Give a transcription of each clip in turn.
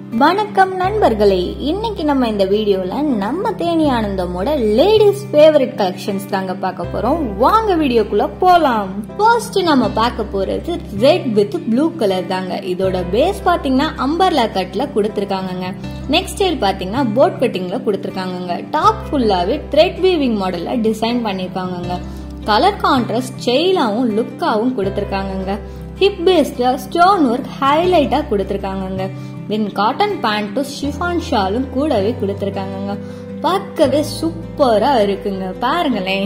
வணக்கம் நண்பர்களே இன்னைக்கு நம்ம இந்த வீடியோல நம்ம தேனி ஆனந்தமோட லேடிஸ் ஃபேவரட் கலெக்ஷன்ஸ் தாங்க பார்க்க போறோம் வாங்க வீடியோக்குள்ள போலாம் ஃபர்ஸ்ட் நம்ம பார்க்க போறது ரெட் வித் ப்ளூ கலர் தாங்க இதோட பேஸ் பாத்தீங்கன்னா அம்பர்லா கட்ல கொடுத்துருக்காங்கங்க நெக்ஸ்ட் ஸ்டைல் பாத்தீங்கன்னா போட் கட்டிங்ல கொடுத்துருக்காங்கங்க டாப் ஃபுல்லாவே த்ரெட் வீவிங் மாடல்ல டிசைன் பண்ணிருக்காங்கங்க கலர் கான்ட்ராஸ்ட் செயிலாவும் லுக்காவும் கொடுத்துருக்காங்கங்க ஹிப் பேஸ்ல ஸ்டோன் ஒர்க் ஹைலைட்டா கொடுத்துருக்காங்கங்க தென் காட்டன் பேண்ட்டும் ஷிஃபான் ஷாலும் கூடவே கொடுத்துருக்காங்கங்க பார்க்கவே சூப்பரா இருக்குங்க பாருங்களேன்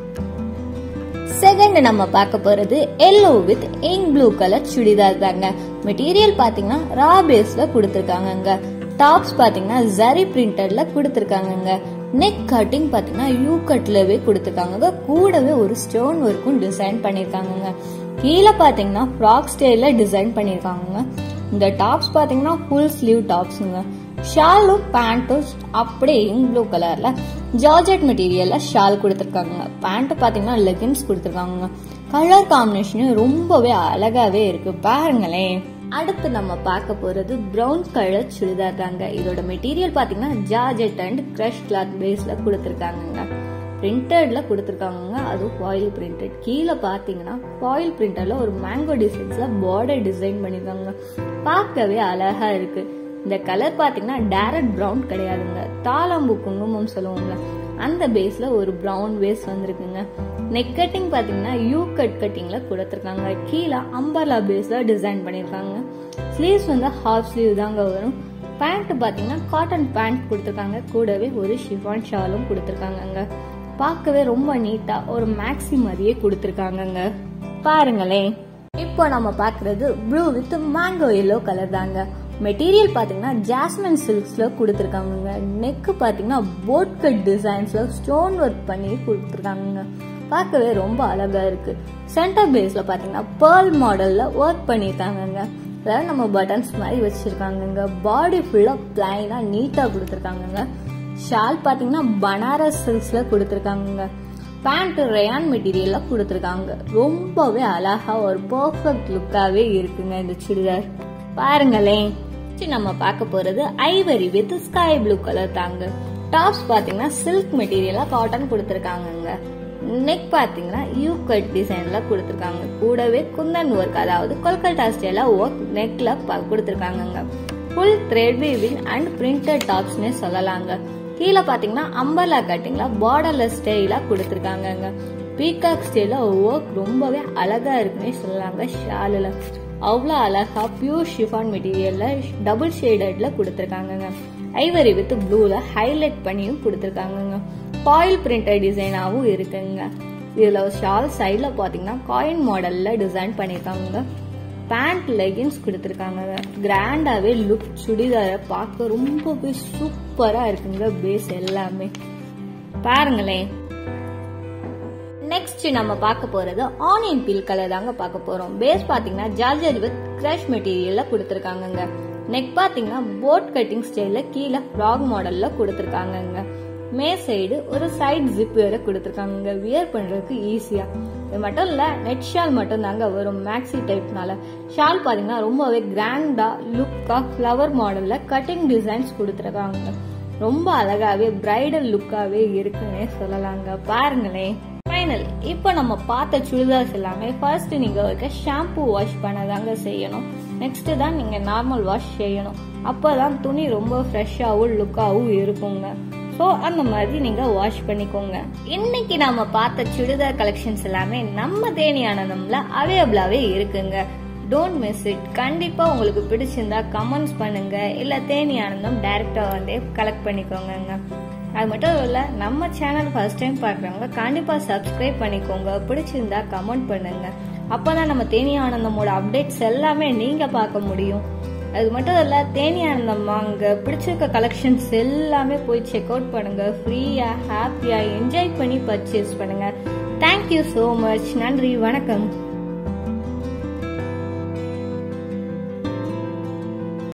செகண்ட் நம்ம பார்க்க போறது yellow with ink blue colour churidar தாங்க மெட்டீரியல் பாத்தீங்கன்னா ரா பேஸ்ல கொடுத்துருக்காங்கங்க டாப்ஸ் பாத்தீங்கன்னா ஜரி பிரிண்டட்ல கொடுத்துருக்காங்கங்க நெக் கட்டிங் பாத்தீங்கன்னா யூ கட்லவே கொடுத்துருக்காங்க கூடவே ஒரு ஸ்டோன் ஒர்க்கும் டிசைன் பண்ணிருக்காங்கங்க கீழே பாத்தீங்கன்னா ஃப்ராக் ஸ்டைல்ல டிசைன் பண்ணிருக்காங்க இந்த டாப்ஸ் பாத்தீங்கன்னா ஃபுல் ஸ்லீவ் டாப்ஸுங்க ஷாலும் பேண்ட்டும் அப்படியே இங்க் ப்ளூ கலர்ல ஜார்ஜெட் மெட்டீரியல்ல ஷால் கொடுத்துருக்காங்க பேண்ட் பாத்தீங்கன்னா லெகின்ஸ் கொடுத்துருக்காங்க கலர் காம்பினேஷனும் ரொம்பவே அழகாவே இருக்கு பாருங்களேன் அடுத்து நம்ம பார்க்க போறது பிரவுன் கலர் சுடிதார் தாங்க இதோட மெட்டீரியல் பாத்தீங்கன்னா ஜார்ஜெட் அண்ட் கிரஷ் கிளாத் பேஸ்ல கொடுத்துருக்காங்க பிரிண்டட்ல கொடுத்துருக்காங்க அதுவும் ஃபாயில் பிரிண்டட் கீழே பார்த்தீங்கன்னா ஃபாயில் பிரிண்டட்ல ஒரு மேங்கோ டிசைன்ஸ்ல பார்டர் டிசைன் பண்ணிருக்காங்க பார்க்கவே அழகா இருக்கு இந்த கலர் பாத்தீங்கன்னா டேரக்ட் ப்ரௌன் கிடையாதுங்க தாளம்பூ குங்குமம் சொல்லுவாங்க அந்த பேஸ்ல ஒரு ப்ரௌன் பேஸ் வந்திருக்குங்க நெக் கட்டிங் பாத்தீங்கன்னா யூ கட் கட்டிங்ல கொடுத்துருக்காங்க கீழே அம்பர்லா பேஸ்ல டிசைன் பண்ணிருக்காங்க ஸ்லீவ்ஸ் வந்து ஹாஃப் ஸ்லீவ் தாங்க வரும் பேண்ட் பாத்தீங்கன்னா காட்டன் பேண்ட் கொடுத்துருக்காங்க கூடவே ஒரு ஷிஃபான் ஷாலும் கொடுத்துருக்காங்கங்க பார்க்கவே ரொம்ப நீட்டா ஒரு மேக்ஸி மாதிரியே கொடுத்துருக்காங்கங்க பாருங்களேன் இப்போ நம்ம பார்க்கறது blue with mango yellow colour தாங்க மெட்டீரியல் பாத்தீங்கன்னா ஜாஸ்மின் சில்க்ஸ்ல கொடுத்துருக்காங்க நெக் பாத்தீங்கன்னா போட் கட் டிசைன்ஸ்ல ஸ்டோன் ஒர்க் பண்ணி கொடுத்துருக்காங்க பார்க்கவே ரொம்ப அழகா இருக்கு சென்டர் பேஸ்ல பாத்தீங்கன்னா பேர்ல் மாடல்ல ஒர்க் பண்ணிருக்காங்கங்க அதாவது நம்ம பட்டன்ஸ் மாதிரி வச்சிருக்காங்கங்க பாடி ஃபுல்லா பிளைனா நீட்டா கொடுத்துருக்காங்கங்க ஷால் பாத்தீங்கன்னா பனாரஸ் சில்க்ஸ்ல கொடுத்துருக்காங்க பேண்ட் ரயான் மெட்டீரியல்ல கொடுத்துருக்காங்க ரொம்பவே அழகா ஒரு பர்ஃபெக்ட் லுக்காவே இருக்குங்க இந்த சுடிதார் பாருங்களேன் நம்ம பார்க்க போறது ivory with sky blue colour தாங்க டாப்ஸ் பாத்தீங்கன்னா சில்க் மெட்டீரியலா காட்டன் கொடுத்துருக்காங்கங்க நெக் பாத்தீங்கன்னா யூ கட் டிசைன்ல கொடுத்துருக்காங்க கூடவே குந்தன் ஒர்க் அதாவது கொல்கட்டா ஸ்டைல ஒர்க் நெக்ல கொடுத்துருக்காங்கங்க full thread weaving and printed டாப்ஸ்னே சொல்லலாங்க கீழே பாத்தீங்கன்னா அம்பர்லா கட்டிங்ல பார்டர்லெஸ் ஸ்டைலா கொடுத்துருக்காங்கங்க பீகாக் ஸ்டைல ஒர்க் ரொம்பவே அழகா இருக்குன்னே சொல்லலாங்க ஷாலில் அவ்வளோ அழகா பியூர் ஷிஃபான் மெட்டீரியல்ல டபுள் ஷேடட்ல கொடுத்துருக்காங்கங்க ஐவரி வித் ப்ளூல ஹைலைட் பண்ணியும் கொடுத்துருக்காங்கங்க காயில் பிரிண்டட் டிசைனாகவும் இருக்குங்க இதுல ஷால் சைட்ல பாத்தீங்கன்னா காயின் மாடல்ல டிசைன் பண்ணிருக்காங்க பேண்ட் லெகின்ஸ் கொடுத்துருக்காங்க கிராண்டாவே லுக் சுடிதாரை பார்க்க ரொம்பவே சூப்பரா இருக்குங்க பேஸ் எல்லாமே பாருங்களேன் நெக்ஸ்ட் நம்ம பார்க்க போறது ஆனியன் பீல் கலர் தாங்க பார்க்க போறோம் பேஸ் பாத்தீங்கன்னா ஜார்ஜர் வித் கிரஷ் மெட்டீரியல்ல கொடுத்துருக்காங்கங்க நெக் பாத்தீங்கன்னா போட் கட்டிங் ஸ்டைல்ல கீழே ஃப்ராக் மாடல்ல கொடுத்துருக்காங்கங்க மே சைடு ஒரு சைட் ஜிப் வேற கொடுத்துருக்காங்க வியர் பண்றதுக்கு ஈஸியா இது மட்டும் இல்ல நெட் ஷால் மட்டும் தாங்க வரும் மேக்ஸி டைப்னால ஷால் பாத்தீங்கன்னா ரொம்பவே கிராண்டா லுக்கா ஃப்ளவர் மாடல்ல கட்டிங் டிசைன்ஸ் கொடுத்துருக்காங்க ரொம்ப அழகாவே பிரைடல் லுக்காவே இருக்குன்னே சொல்லலாங்க பாருங்களேன் ஃபைனல் இப்போ நம்ம பார்த்த சுடிதார்ஸ் எல்லாமே ஃபர்ஸ்ட் நீங்க இருக்க ஷாம்பு வாஷ் பண்ணதாங்க செய்யணும் நெக்ஸ்ட் தான் நீங்க நார்மல் வாஷ் செய்யணும் அப்பதான் துணி ரொம்ப ஃப்ரெஷ்ஷாகவும் லுக்காகவும் இருக்குங்க ஸோ அந்த மாதிரி நீங்க வாஷ் பண்ணிக்கோங்க இன்னைக்கு நாம பார்த்த சுடிதார் கலெக்ஷன்ஸ் எல்லாமே நம்ம தேனி ஆனந்தம்ல அவைலபிளாவே இருக்குங்க டோன்ட் மிஸ் இட் கண்டிப்பா உங்களுக்கு பிடிச்சிருந்தா கமெண்ட்ஸ் பண்ணுங்க இல்ல தேனி ஆனந்தம் டைரக்டா வந்து கலெக்ட் பண்ணிக்கோங்க அது மட்டும் இல்ல நம்ம சேனல் ஃபர்ஸ்ட் டைம் பார்க்குறவங்க கண்டிப்பா சப்ஸ்கிரைப் பண்ணிக்கோங்க பிடிச்சிருந்தா கமெண்ட் பண்ணுங்க அப்பதான் நம்ம தேனி ஆனந்தமோட அப்டேட்ஸ் எல்லாமே நீங்க பார்க்க முடியும் அது மட்டும் இல்ல தேனி ஆனந்தம் அங்க பிடிச்சிருக்க கலெக்ஷன்ஸ் எல்லாமே போய் செக் அவுட் பண்ணுங்க ஃப்ரீயா ஹாப்பியா என்ஜாய் பண்ணி பர்ச்சேஸ் பண்ணுங்க தேங்க்யூ ஸோ மச் நன்றி வணக்கம்